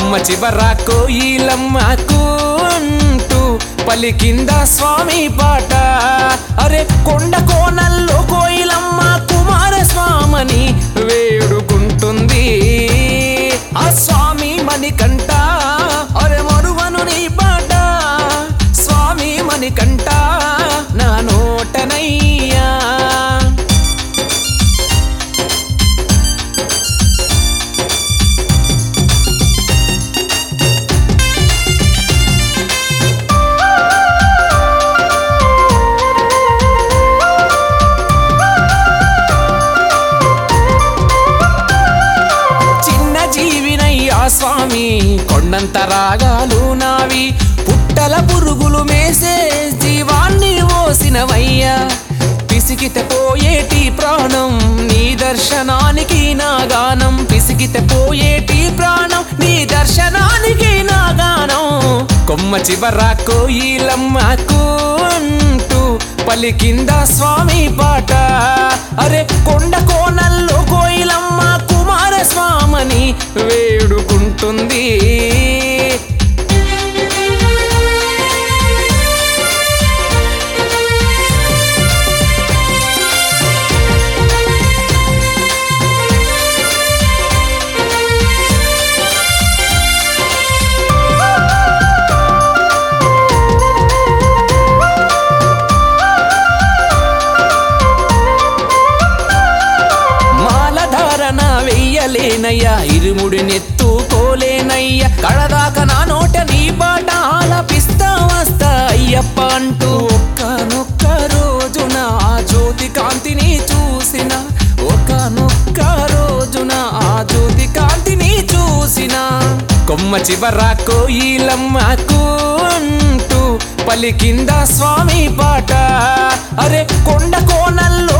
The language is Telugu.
కొమ్మ చివర కోయిలమ్మకు అంటూ పలికింద స్వామి పాట అరే కొండ కోనల్లో కోయిలమ్మ కుమారస్వామని వేడుకుంటుంది ఆ స్వామి మణికంట అరే మరువను నీ పాట స్వామి మణికంట నా నోటనయ్యా చిన్న జీవినయ్యా స్వామి కొండంత రాగాలు నావి పుట్టల పురుగులు మేసే జీవాన్ని మోసినవయ్యా పిసికితే పోయేటి ప్రాణం నీ దర్శనానికి నా గానం పిసికితే పోయేటి ప్రాణం నీ దర్శనానికి నా గానం కొమ్మ చివర కోయిలమ్మకు అంటూ పలికింద స్వామి పాట అరే కొండ కోనల్లో కోయిలమ్మ కుమారస్వామని వేడుకుంటుంది మాలధారణ వెయ్యలేనయ్యా ఇరుముడి నెత్తుకోలేనయ్యా కడదాకా నా నోట నీ పాట ఆలపిస్తా వస్తా అయ్యప్ప అంటూ ఒక్కనొక్క రోజున ఆ జ్యోతి కాంతిని చూసిన ఒకనొక్క రోజున ఆ జ్యోతి కాంతిని చూసిన కొమ్మ చివర కోయిలమ్మకు అంటూ పలికింద స్వామి పాట అరే కొండ కోనల్లో